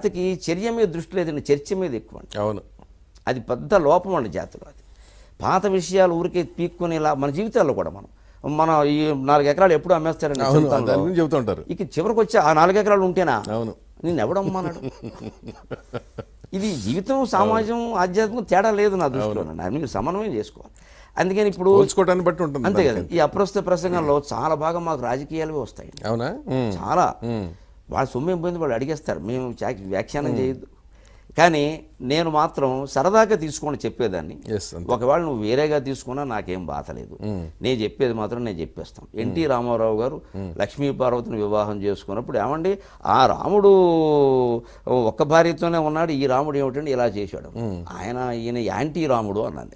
జాతికి చర్య మీద దృష్టి లేదండి చర్చ మీద ఎక్కువ అండి అవును అది పెద్ద లోపం అండి జాతిలో అది పాత విషయాలు ఊరికే పీక్కుని ఇలా మన జీవితాల్లో కూడా మనం మన ఈ నాలుగు ఎకరాలు ఎప్పుడు అమ్మేస్తారండి అవును జీవితంలో. దాని గురించి చెబుతూ ఉంటారు ఇక చివరికి వచ్చి ఆ నాలుగు ఎకరాలు ఉంటేనా అవును నేను ఎవడమ్మన్నాడు ఇది జీవితం సమాజం ఆధ్యాత్మికం తేడా లేదు నా దృష్టిలో అది మీరు సమన్వయం చేసుకోవాలి అందుకని ఇప్పుడు పోల్చుకోవటాన్ని బట్టి ఉంటుంది అంతే దానికి. కదా ఈ అప్రస్తుత ప్రసంగంలో చాలా బాగా మాకు రాజకీయాలు వస్తాయి అవునా ఉమ్. చాలా ఉమ్. వాళ్ళ సొమ్ము పోయింది వాళ్ళు అడిగేస్తారు మేము చా- వ్యాఖ్యానం చేయొద్దు కానీ నేను మాత్రం సరదాగా తీసుకొని చెప్పేదాన్ని Yes, అంతే. ఒకవేళ నువ్వు వేరేగా తీసుకున్నా నాకేం బాధ లేదు నేను చెప్పేది మాత్రం నేను చెప్పేస్తాను ఎన్టీ రామారావు గారు లక్ష్మీ పార్వతిని వివాహం చేసుకున్నప్పుడు ఏమండి ఆ రాముడు ఒక్క భార్యతోనే ఉన్నాడు ఈ రాముడు ఏమిటండి ఇలా చేశాడు ఆయన ఈయన యాంటీ రాముడు అన్నది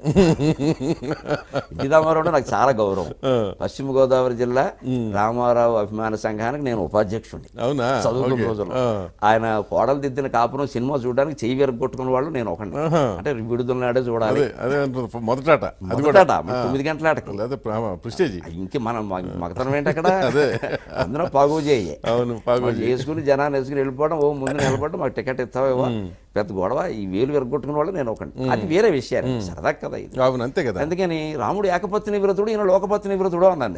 ఎన్టీ రామారావు అంటే నాకు చాలా గౌరవం పశ్చిమ గోదావరి జిల్లా రామారావు అభిమాన సంఘానికి నేను ఉపాధ్యక్షుడిని అవునా చదువుకున్న ఓకే. రోజుల్లో ఆ. ఆయన కోడలు దిద్దిన కాపురం సినిమా చూడడానికి చెయ్యి విరగొట్టుకున్న వాళ్ళు నేను ఒకటి ఆహా. అంటే విడుదల నాడే చూడాలి అదే అదే అంటున్నా. మొదటాట అది కూడా మొదట తొమ్మిది గంటల ఆటకి లేదా ప్రిస్టేజ్ ఇంక మనం మగ- మగతనం ఏంటి అక్కడ అదే. అందరం పాగు చేయి అవును పాగు వేసుకుని జనాన్ని వేసుకుని వెళ్ళిపోవడం ఓ ముందు నిలబడడం మాకు టికెట్ ఇస్తావా పెద్ద గొడవ ఈ వేలు విరగొట్టుకున్న వాళ్ళు నేను ఒకటి అది వేరే విషయాలు సరదా కదా ఇది అవును అంతే కదా అందుకని రాముడు ఏకపత్ని విరతుడు ఈయన లోకపత్ని విరతుడు అన్నాను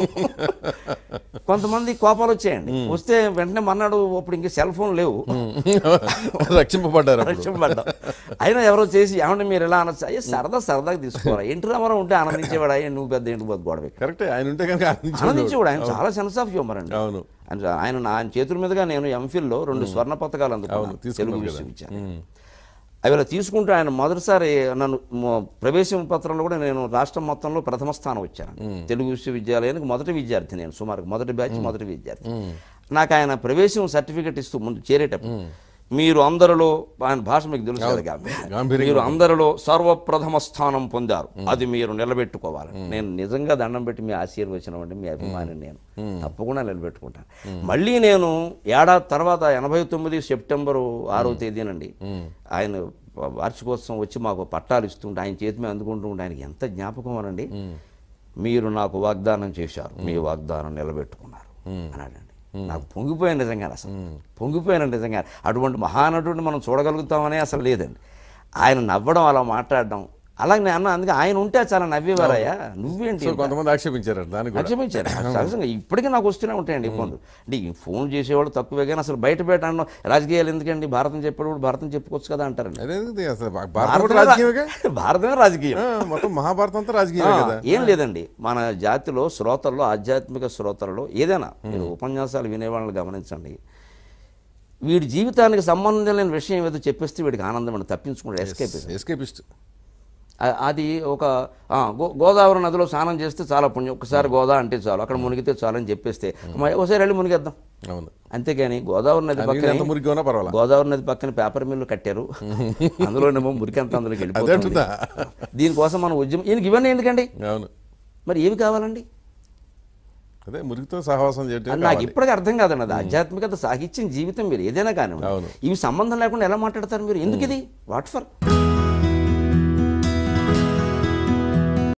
కొంతమంది కోపాలు వచ్చాయండి వస్తే వెంటనే మన్నాడు అప్పుడు ఇంక సెల్ ఫోన్ లేవు రక్షింపబడ్డారు అప్పుడు. రక్షింపబడ్డాం అయినా ఎవరో చేసి ఏమంటే మీరు ఎలా అనొచ్చు అయ్యే సరదా సరదాగా తీసుకోవాలి ఎన్టీ రామారావు ఉంటే ఆనందించేవాడు అయ్యే నువ్వు పెద్ద ఏంటి పోదు గొడవ కరెక్టే ఆయన ఉంటే కనుక ఆనందించేవాడు. ఆనందించేవాడు ఆయన చాలా సెన్స్ ఆఫ్ హ్యూమర్ అండి అవును ఆయన ఆయన నా ఆయన చేతుల మీదుగా నేను ఎంఫిల్లో రెండు స్వర్ణ పథకాలు అవును, అందుకున్నాను తీసుకున్నాం తెలుగు కదా. విశ్వవిద్యాలయం అవి ఇలా తీసుకుంటూ ఆయన మొదటిసారి నన్ను మొ- ప్రవేశం పత్రంలో కూడా నేను రాష్ట్రం మొత్తంలో ప్రథమ స్థానం వచ్చాను తెలుగు విశ్వవిద్యాలయానికి మొదటి విద్యార్థి నేను సుమారు మొదటి బ్యాచ్ మొదటి విద్యార్థి నాకు ఆయన ప్రవేశం సర్టిఫికెట్ ఇస్తూ ముందు చేరేటప్పుడు మీరు అందరిలో ఆయన భాష మీకు తెలుసు కదా గాంభీ. గాంభీర్యంగా మీరు అందరిలో సర్వప్రథమ స్థానం పొందారు అది మీరు నిలబెట్టుకోవాలి నేను నిజంగా దండం పెట్టి మీ ఆశీర్వచనం అంటే మీ అభిమాని నేను తప్పకుండా నిలబెట్టుకుంటాను మళ్ళీ నేను ఏడాది తర్వాత ఎనభై తొమ్మిది సెప్టెంబరు ఆరో తేదీనండి ఆయన వార్షికోత్సవం వచ్చి మాకు పట్టాలు ఇస్తుంటే ఆయన చేతి మీద అందుకుంటూ ఉంటే ఆయనకి ఎంత జ్ఞాపకం అనండి మీరు నాకు వాగ్దానం చేశారు మీ వాగ్దానం నిలబెట్టుకున్నారు అన్నాడండి నాకు పొంగిపోయాను నిజంగా అసలు పొంగిపోయాను నిజంగా అటువంటి మహానటుడిని మనం చూడగలుగుతామనే అసలు లేదండి ఆయన నవ్వడం అలా మాట్లాడడం అలాగే నేను అన్న అందుకే ఆయన ఉంటే చాలా నవ్వేవారయ్యా నువ్వేంటి సో కొంతమంది ఆక్షేపించారు దానికి కూడా ఆక్షేపించారు సహజంగా ఇప్పటికీ నాకు వస్తూనే ఉంటాయండి ఇబ్బందులు అంటే ఈ ఫోన్ చేసేవాళ్ళు తక్కువే కానీ అసలు బయట బయట అన్న రాజకీయాలు ఎందుకండి భారతం చెప్పేవాడు భారతం చెప్పుకోవచ్చు కదా అంటారండి అదే ఇది అసలు భా- భారతం కూడా రాజకీయమేగా భారతమే రాజకీయం ఆ, మొత్తం మహాభారతం అంతా రాజకీయమే ఆ, కదా ఏం లేదండి మన జాతిలో శ్రోతల్లో ఆధ్యాత్మిక శ్రోతలలో ఏదైనా మీరు ఉపన్యాసాలు వినేవాళ్ళని గమనించండి వీడి జీవితానికి సంబంధం లేని విషయం ఏదో చెప్పేస్తే వీడికి ఆనందం అండి తప్పించుకుంటాడు ఎస్కేప్ ఎస్కేపిస్ట్ అది ఒక ఆ, గో గోదావరి నదిలో స్నానం చేస్తే చాలా పుణ్యం ఒకసారి గోదా అంటే చాలు అక్కడ మునిగితే చాలు అని చెప్పేస్తే అమ్మ, ఒకసారి వెళ్ళి మునిగేద్దాం అవును అంతేగాని గోదావరి నది నీళ్ళు ఎంత పక్కన మురికిగా ఉన్నా పర్వాలా గోదావరి నది పక్కన పేపర్ మిల్లు కట్టారు అందులోనేమో మురికంత అందులోకి అదే వెళ్ళిపోతుంది అంటుందా దీనికోసం మనం ఉద్యమం ఈయనకి ఇవన్నీ ఎందుకండి అవును మరి ఏవి కావాలండి అదే మురికితో సహవాసం చేయటం అది నాకు ఇప్పటికీ అర్థం కాదండి అది ఆధ్యాత్మికత సాహిత్యం జీవితం మీరు ఏదైనా అవును. కానివ్వండి ఇవి సంబంధం లేకుండా ఎలా మాట్లాడతారు మీరు ఎందుకు ఇది వాట్ ఫర్